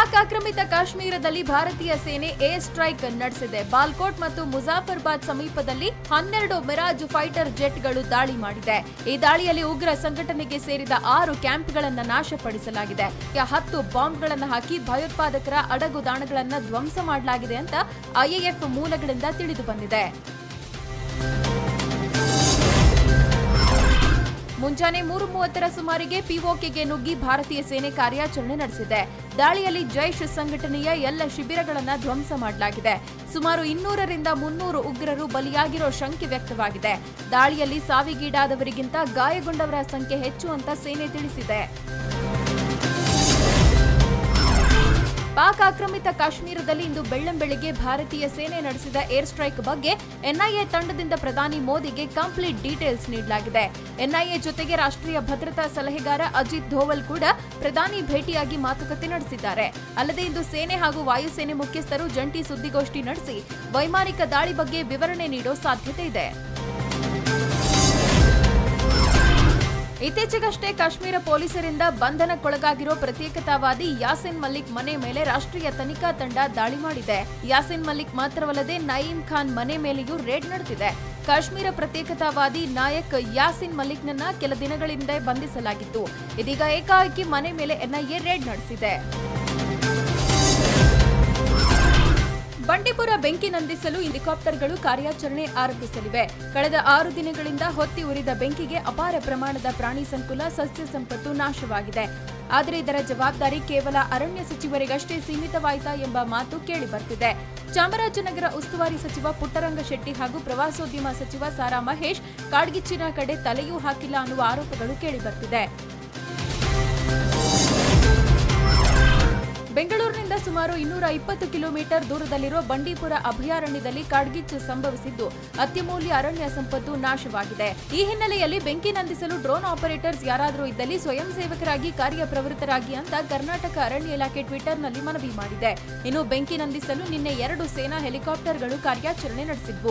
ಪಾಕ್ ಆಕ್ರಮಿತ ಕಾಶ್ಮೀರದಲ್ಲಿ ಭಾರತೀಯ ಸೇನೆ ಏರ್ ಸ್ಟ್ರೈಕ್ ನಡೆಸಿದೆ ಬಾಲ್ಕೋಟ್ ಮತ್ತು ಮುಜಾಫರ್ಬಾದ್ ಸಮೀಪದಲ್ಲಿ ಹನ್ನೆರಡು ಮಿರಾಜ್ ಫೈಟರ್ ಜೆಟ್ಗಳು ದಾಳಿ ಮಾಡಿದೆ ಈ ದಾಳಿಯಲ್ಲಿ ಉಗ್ರ ಸಂಘಟನೆಗೆ ಸೇರಿದ ಆರು ಕ್ಯಾಂಪ್ಗಳನ್ನು ನಾಶಪಡಿಸಲಾಗಿದೆ ಹತ್ತು ಬಾಂಬ್ಗಳನ್ನು ಹಾಕಿ ಭಯೋತ್ಪಾದಕರ ಅಡಗುದಾಣಗಳನ್ನು ಧ್ವಂಸ ಮಾಡಲಾಗಿದೆ ಅಂತ ಐಎಎಫ್ ಮೂಲಗಳಿಂದ ತಿಳಿದು ಬಂದಿದೆ ಮುಂಜಾನೆ ಮೂರು ಮೂವತ್ತರ ಸುಮಾರಿಗೆ ಪಿಒಕೆಗೆ ನುಗ್ಗಿ ಭಾರತೀಯ ಸೇನೆ ಕಾರ್ಯಾಚರಣೆ ನಡೆಸಿದೆ ದಾಳಿಯಲ್ಲಿ ಜೈಷ್ ಸಂಘಟನೆಯ ಎಲ್ಲ ಶಿಬಿರಗಳನ್ನು ಧ್ವಂಸ ಮಾಡಲಾಗಿದೆ ಸುಮಾರು ಇನ್ನೂರರಿಂದ ಮುನ್ನೂರು ಉಗ್ರರು ಬಲಿಯಾಗಿರೋ ಶಂಕೆ ವ್ಯಕ್ತವಾಗಿದೆ ದಾಳಿಯಲ್ಲಿ ಸಾವಿಗೀಡಾದವರಿಗಿಂತ ಗಾಯಗೊಂಡವರ ಸಂಖ್ಯೆ ಹೆಚ್ಚು ಅಂತ ಸೇನೆ ತಿಳಿಸಿದೆ ಪಾಕ್ ಆಕ್ರಮಿತ ಕಾಶ್ಮೀರದಲ್ಲಿ ಇಂದು ಬೆಳ್ಳಂಬೆಳಿಗ್ಗೆ ಭಾರತೀಯ ಸೇನೆ ನಡೆಸಿದ ಏರ್ ಸ್ಟ್ರೈಕ್ ಬಗ್ಗೆ ಎನ್ಐಎ ತಂಡದಿಂದ ಪ್ರಧಾನಿ ಮೋದಿಗೆ ಕಂಪ್ಲೀಟ್ ಡೀಟೇಲ್ಸ್ ನೀಡಲಾಗಿದೆ ಎನ್ಐಎ ಜೊತೆಗೆ ರಾಷ್ಟ್ರೀಯ ಭದ್ರತಾ ಸಲಹೆಗಾರ ಅಜಿತ್ ಧೋವಲ್ ಕೂಡ ಪ್ರಧಾನಿ ಭೇಟಿಯಾಗಿ ಮಾತುಕತೆ ನಡೆಸಿದ್ದಾರೆ ಅಲ್ಲದೆ ಇಂದು ಸೇನೆ ಹಾಗೂ ವಾಯುಸೇನೆ ಮುಖ್ಯಸ್ಥರು ಜಂಟಿ ಸುದ್ದಿಗೋಷ್ಠಿ ನಡೆಸಿ ವೈಮಾನಿಕ ದಾಳಿ ಬಗ್ಗೆ ವಿವರಣೆ ನೀಡೋ ಸಾಧ್ಯತೆ ಇದೆ ಇತ್ತೀಚೆಗಷ್ಟೇ ಕಾಶ್ಮೀರ ಪೊಲೀಸರಿಂದ ಬಂಧನಕ್ಕೊಳಗಾಗಿರೋ ಪ್ರತ್ಯೇಕತಾವಾದಿ ಯಾಸಿನ್ ಮಲ್ಲಿಕ್ ಮನೆ ಮೇಲೆ ರಾಷ್ಟ್ರೀಯ ತನಿಖಾ ತಂಡ ದಾಳಿ ಮಾಡಿದೆ ಯಾಸಿನ್ ಮಲ್ಲಿಕ್ ಮಾತ್ರವಲ್ಲದೆ ನಯೀಂ ಖಾನ್ ಮನೆ ಮೇಲೆಯೂ ರೇಡ್ ನಡೆದಿದೆ ಕಾಶ್ಮೀರ ಪ್ರತ್ಯೇಕತಾವಾದಿ ನಾಯಕ್ ಯಾಸಿನ್ ಮಲ್ಲಿಕ್ನನ್ನ ಕೆಲ ದಿನಗಳಿಂದ ಬಂಧಿಸಲಾಗಿತ್ತು ಇದೀಗ ಏಕಾಏಕಿ ಮನೆ ಮೇಲೆ ಎನ್ಐಎ ರೇಡ್ ನಡೆಸಿದೆ ಬಂಡೀಪುರ ಬೆಂಕಿ ನಂದಿಸಲು ಹೆಲಿಕಾಪ್ಟರ್ಗಳು ಕಾರ್ಯಾಚರಣೆ ಆರಂಭಿಸಲಿವೆ ಕಳೆದ ಆರು ದಿನಗಳಿಂದ ಹೊತ್ತಿ ಉರಿದ ಬೆಂಕಿಗೆ ಅಪಾರ ಪ್ರಮಾಣದ ಪ್ರಾಣಿ ಸಂಕುಲ ಸಸ್ಯ ಸಂಪತ್ತು ನಾಶವಾಗಿದೆ ಆದರೆ ಇದರ ಜವಾಬ್ದಾರಿ ಕೇವಲ ಅರಣ್ಯ ಸಚಿವರಿಗಷ್ಟೇ ಸೀಮಿತವಾಯಿತಾ ಎಂಬ ಮಾತು ಕೇಳಿ ಬರ್ತಿದೆ ಚಾಮರಾಜನಗರ ಉಸ್ತುವಾರಿ ಸಚಿವ ಪುಟ್ಟರಂಗ ಶೆಟ್ಟಿ ಹಾಗೂ ಪ್ರವಾಸೋದ್ಯಮ ಸಚಿವ ಸಾರಾ ಮಹೇಶ್ ಕಾಡ್ಗಿಚ್ಚಿನ ಕಡೆ ತಲೆಯೂ ಹಾಕಿಲ್ಲ ಅನ್ನುವ ಆರೋಪಗಳು ಕೇಳಿಬರ್ತಿದೆ ಬೆಂಗಳೂರಿನಿಂದ ಸುಮಾರು ಇನ್ನೂರ ಇಪ್ಪತ್ತು ಕಿಲೋಮೀಟರ್ ದೂರದಲ್ಲಿರುವ ಬಂಡೀಪುರ ಅಭಯಾರಣ್ಯದಲ್ಲಿ ಕಾಡ್ಗಿಚ್ಚು ಸಂಭವಿಸಿದ್ದು ಅತ್ಯಮೂಲ್ಯ ಅರಣ್ಯ ಸಂಪತ್ತು ನಾಶವಾಗಿದೆ ಈ ಹಿನ್ನೆಲೆಯಲ್ಲಿ ಬೆಂಕಿ ನಂದಿಸಲು ಡ್ರೋನ್ ಆಪರೇಟರ್ಸ್ ಯಾರಾದರೂ ಇದ್ದಲ್ಲಿ ಸ್ವಯಂ ಸೇವಕರಾಗಿ ಕಾರ್ಯಪ್ರವೃತ್ತರಾಗಿ ಅಂತ ಕರ್ನಾಟಕ ಅರಣ್ಯ ಇಲಾಖೆ ಟ್ವಿಟರ್ನಲ್ಲಿ ಮನವಿ ಮಾಡಿದೆ ಇನ್ನು ಬೆಂಕಿ ನಂದಿಸಲು ನಿನ್ನೆ ಎರಡು ಸೇನಾ ಹೆಲಿಕಾಪ್ಟರ್ಗಳು ಕಾರ್ಯಾಚರಣೆ ನಡೆಸಿದ್ವು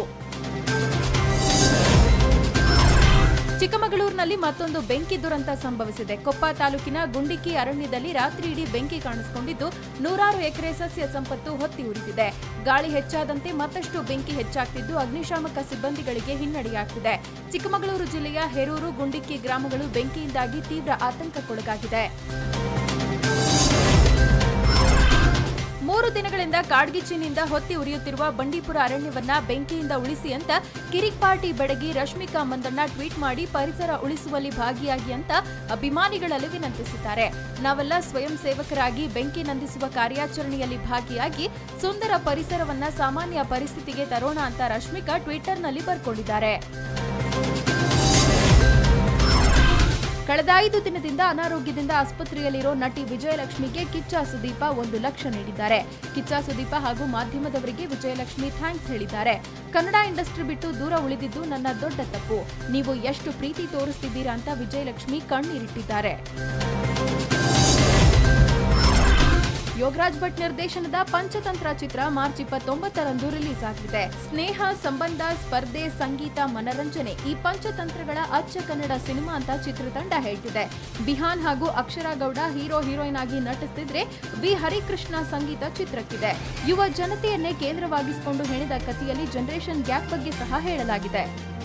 ಚಿಕ್ಕಮಗಳೂರಿನಲ್ಲಿ ಮತ್ತೊಂದು ಬೆಂಕಿ ದುರಂತ ಸಂಭವಿಸಿದೆ ಕೊಪ್ಪ ತಾಲೂಕಿನ ಗುಂಡಿಕಿ ಅರಣ್ಯದಲ್ಲಿ ರಾತ್ರಿ ಇಡೀ ಬೆಂಕಿ ಕಾಣಿಸಿಕೊಂಡಿದ್ದು ನೂರಾರು ಎಕರೆ ಸಸ್ಯ ಸಂಪತ್ತು ಹೊತ್ತಿ ಉರಿದಿದೆ ಗಾಳಿ ಹೆಚ್ಚಾದಂತೆ ಮತ್ತಷ್ಟು ಬೆಂಕಿ ಹೆಚ್ಚಾಗ್ತಿದ್ದು ಅಗ್ನಿಶಾಮಕ ಸಿಬ್ಬಂದಿಗಳಿಗೆ ಹಿನ್ನಡೆಯಾಗ್ತಿದೆ ಚಿಕ್ಕಮಗಳೂರು ಜಿಲ್ಲೆಯ ಹೇರೂರು ಗುಂಡಿಕ್ಕಿ ಗ್ರಾಮಗಳು ಬೆಂಕಿಯಿಂದಾಗಿ ತೀವ್ರ ಆತಂಕಕ್ಕೊಳಗಾಗಿದೆ ಮೂರು ದಿನಗಳಿಂದ ಕಾಡ್ಗಿಚ್ಚಿನಿಂದ ಹೊತ್ತಿ ಉರಿಯುತ್ತಿರುವ ಬಂಡೀಪುರ ಅರಣ್ಯವನ್ನ ಬೆಂಕಿಯಿಂದ ಉಳಿಸಿ ಅಂತ ಕಿರಿಕ್ ಪಾರ್ಟಿ ಬೆಡಗಿ ರಶ್ಮಿಕಾ ಮಂದಣ್ಣ ಟ್ವೀಟ್ ಮಾಡಿ ಪರಿಸರ ಉಳಿಸುವಲ್ಲಿ ಭಾಗಿಯಾಗಿ ಅಂತ ಅಭಿಮಾನಿಗಳಲ್ಲಿ ವಿನಂತಿಸಿದ್ದಾರೆ ನಾವೆಲ್ಲ ಸ್ವಯಂ ಸೇವಕರಾಗಿ ಬೆಂಕಿ ನಂದಿಸುವ ಕಾರ್ಯಾಚರಣೆಯಲ್ಲಿ ಭಾಗಿಯಾಗಿ ಸುಂದರ ಪರಿಸರವನ್ನ ಸಾಮಾನ್ಯ ಪರಿಸ್ಥಿತಿಗೆ ತರೋಣ ಅಂತ ರಶ್ಮಿಕಾ ಟ್ವಿಟರ್ನಲ್ಲಿ ಬರ್ಕೊಂಡಿದ್ದಾರೆ ಕಳೆದ ಐದು ದಿನದಿಂದ ಅನಾರೋಗ್ಯದಿಂದ ಆಸ್ಪತ್ರೆಯಲ್ಲಿರೋ ನಟಿ ವಿಜಯಲಕ್ಷ್ಮಿಗೆ ಕಿಚ್ಚ ಸುದೀಪ ಒಂದು ಲಕ್ಷ ನೀಡಿದ್ದಾರೆ ಕಿಚ್ಚ ಸುದೀಪ ಹಾಗೂ ಮಾಧ್ಯಮದವರಿಗೆ ವಿಜಯಲಕ್ಷ್ಮಿ ಥ್ಯಾಂಕ್ಸ್ ಹೇಳಿದ್ದಾರೆ ಕನ್ನಡ ಇಂಡಸ್ಟ್ರಿ ಬಿಟ್ಟು ದೂರ ಉಳಿದಿದ್ದು ನನ್ನ ದೊಡ್ಡ ತಪ್ಪು ನೀವು ಎಷ್ಟು ಪ್ರೀತಿ ತೋರಿಸ್ತಿದ್ದೀರಾ ಅಂತ ವಿಜಯಲಕ್ಷ್ಮಿ ಕಣ್ಣೀರಿಟ್ಟಿದ್ದಾರೆ ಯೋಗರಾಜ್ ಭಟ್ ನಿರ್ದೇಶನದ ಪಂಚತಂತ್ರ ಚಿತ್ರ ಮಾರ್ಚ್ ಇಪ್ಪತ್ತೊಂಬತ್ತರಂದು ರಿಲೀಸ್ ಆಗಿದೆ ಸ್ನೇಹ ಸಂಬಂಧ ಸ್ಪರ್ಧೆ ಸಂಗೀತ ಮನರಂಜನೆ ಈ ಪಂಚತಂತ್ರಗಳ ಅಚ್ಚ ಕನ್ನಡ ಸಿನಿಮಾ ಅಂತ ಚಿತ್ರತಂಡ ಹೇಳ್ತಿದೆ ಬಿಹಾನ್ ಹಾಗೂ ಅಕ್ಷರಾ ಗೌಡ ಹೀರೋ ಹೀರೋಯಿನ್ ಆಗಿ ನಟಿಸ್ತಿದ್ರೆ ವಿ ಹರಿಕೃಷ್ಣ ಸಂಗೀತ ಚಿತ್ರಕ್ಕಿದೆ ಯುವ ಜನತೆಯನ್ನೇ ಕೇಂದ್ರವಾಗಿಸಿಕೊಂಡು ಹೆಣೆದ ಕಥೆಯಲ್ಲಿ ಜನರೇಷನ್ ಗ್ಯಾಪ್ ಬಗ್ಗೆ ಸಹ ಹೇಳಲಾಗಿದೆ